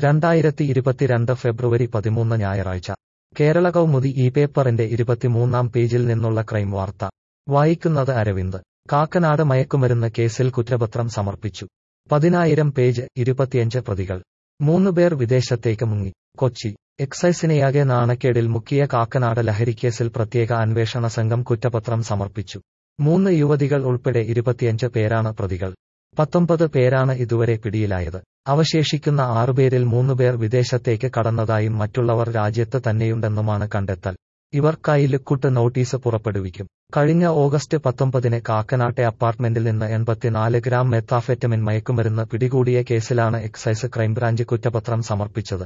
രണ്ടായിരത്തി ഇരുപത്തിരണ്ട് ഫെബ്രുവരി പതിമൂന്ന് ഞായറാഴ്ച കേരള കൗമുദി ഈ പേപ്പറിന്റെ ഇരുപത്തിമൂന്നാം പേജിൽ നിന്നുള്ള ക്രൈം വാർത്ത വായിക്കുന്നത് അരവിന്ദ് കാക്കനാട് മയക്കുമരുന്ന് കേസിൽ കുറ്റപത്രം സമർപ്പിച്ചു പതിനായിരം പേജ് ഇരുപത്തിയഞ്ച് പ്രതികൾ മൂന്നുപേർ വിദേശത്തേക്ക് മുങ്ങി കൊച്ചി എക്സൈസിനെയാകെ നാണക്കേടിൽ മുക്കിയ കാക്കനാട് ലഹരിക്കേസിൽ പ്രത്യേക അന്വേഷണ സംഘം കുറ്റപത്രം സമർപ്പിച്ചു മൂന്ന് യുവതികൾ ഉൾപ്പെടെ ഇരുപത്തിയഞ്ച് പേരാണ് പ്രതികൾ പത്തൊമ്പത് പേരാണ് ഇതുവരെ പിടിയിലായത് അവശേഷിക്കുന്ന ആറുപേരിൽ മൂന്നുപേർ വിദേശത്തേക്ക് കടന്നതായും മറ്റുള്ളവർ രാജ്യത്ത് തന്നെയുണ്ടെന്നുമാണ് കണ്ടെത്തൽ ഇവർക്കായി ലുക്കുട്ട് നോട്ടീസ് പുറപ്പെടുവിക്കും കഴിഞ്ഞ ഓഗസ്റ്റ് പത്തൊമ്പതിന് കാക്കനാട്ടെ അപ്പാർട്ട്മെന്റിൽ നിന്ന് എൺപത്തിനാല് ഗ്രാം മെത്താഫെറ്റമിൻ മയക്കുമരുന്ന് പിടികൂടിയ കേസിലാണ് എക്സൈസ് ക്രൈംബ്രാഞ്ച് കുറ്റപത്രം സമർപ്പിച്ചത്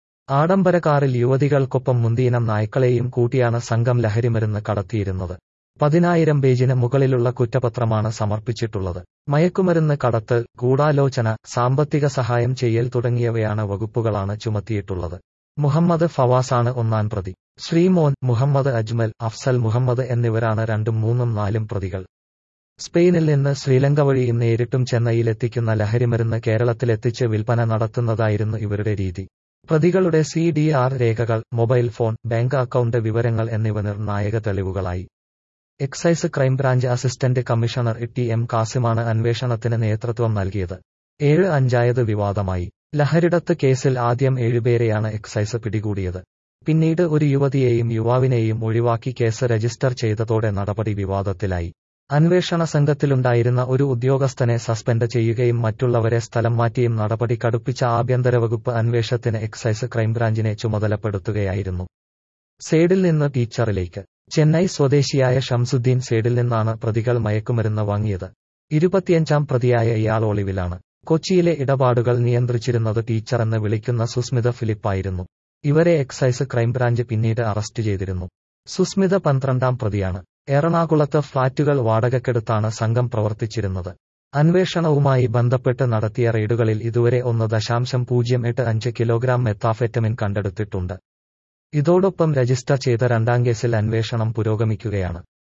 ആഡംബര കാറിൽ യുവതികൾക്കൊപ്പം മുന്തിയിനം നായ്ക്കളെയും കൂട്ടിയാണ് സംഘം ലഹരിമരുന്ന് കടത്തിയിരുന്നത് പതിനായിരം പേജിന് മുകളിലുള്ള കുറ്റപത്രമാണ് സമർപ്പിച്ചിട്ടുള്ളത് മയക്കുമരുന്ന് കടത്ത് ഗൂഢാലോചന സാമ്പത്തിക സഹായം ചെയ്യൽ തുടങ്ങിയവയാണ് വകുപ്പുകളാണ് ചുമത്തിയിട്ടുള്ളത് മുഹമ്മദ് ഫവാസാണ് ഒന്നാം പ്രതി ശ്രീമോൻ മുഹമ്മദ് അജ്മൽ അഫ്സൽ മുഹമ്മദ് എന്നിവരാണ് രണ്ടും മൂന്നും നാലും പ്രതികൾ സ്പെയിനിൽ നിന്ന് ശ്രീലങ്ക വഴിയും നേരിട്ടും ചെന്നൈയിലെത്തിക്കുന്ന ലഹരിമരുന്ന് കേരളത്തിലെത്തിച്ച് വിൽപ്പന നടത്തുന്നതായിരുന്നു ഇവരുടെ രീതി പ്രതികളുടെ സി ഡി ആർ രേഖകൾ മൊബൈൽ ഫോൺ ബാങ്ക് അക്കൗണ്ട് വിവരങ്ങൾ എന്നിവ നിർണായക തെളിവുകളായി excise crime branch assistant commissioner T M കാസിമാണ് അന്വേഷണത്തിന് നേതൃത്വം നൽകിയത് ഏഴ് അഞ്ചായത് വിവാദമായി ലഹരിടത്ത് കേസിൽ ആദ്യം ഏഴുപേരെയാണ് എക്സൈസ് പിടികൂടിയത് പിന്നീട് ഒരു യുവതിയെയും യുവാവിനെയും ഒഴിവാക്കി കേസ് രജിസ്റ്റർ ചെയ്തതോടെ നടപടി വിവാദത്തിലായി അന്വേഷണ സംഘത്തിലുണ്ടായിരുന്ന ഒരു ഉദ്യോഗസ്ഥനെ സസ്പെൻഡ് ചെയ്യുകയും മറ്റുള്ളവരെ സ്ഥലം മാറ്റിയും നടപടി കടുപ്പിച്ച ആഭ്യന്തര വകുപ്പ് അന്വേഷണത്തിന് എക്സൈസ് ക്രൈംബ്രാഞ്ചിനെ ചുമതലപ്പെടുത്തുകയായിരുന്നു സേഡിൽ നിന്ന് ടീച്ചറിലേക്ക് ചെന്നൈ സ്വദേശിയായ ഷംസുദ്ദീൻ സേഡിൽ നിന്നാണ് പ്രതികൾ മയക്കുമരുന്ന് വാങ്ങിയത് ഇരുപത്തിയഞ്ചാം പ്രതിയായ ഇയാൾ ഒളിവിലാണ് കൊച്ചിയിലെ ഇടപാടുകൾ നിയന്ത്രിച്ചിരുന്നത് ടീച്ചറെന്ന് വിളിക്കുന്ന സുസ്മിത ഫിലിപ്പായിരുന്നു ഇവരെ എക്സൈസ് ക്രൈംബ്രാഞ്ച് പിന്നീട് അറസ്റ്റ് ചെയ്തിരുന്നു സുസ്മിത പന്ത്രണ്ടാം പ്രതിയാണ് എറണാകുളത്ത് ഫ്ളാറ്റുകൾ വാടകക്കെടുത്താണ് സംഘം പ്രവർത്തിച്ചിരുന്നത് അന്വേഷണവുമായി ബന്ധപ്പെട്ട് നടത്തിയ റെയ്ഡുകളിൽ ഇതുവരെ ഒന്ന് ദശാംശം പൂജ്യം എട്ട് അഞ്ച് കിലോഗ്രാം മെത്താഫെറ്റമിൻ കണ്ടെടുത്തിട്ടുണ്ട് ഇതോടൊപ്പം രജിസ്റ്റർ ചെയ്ത രണ്ടാം കേസിൽ അന്വേഷണം പുരോഗമിക്കുകയാണ്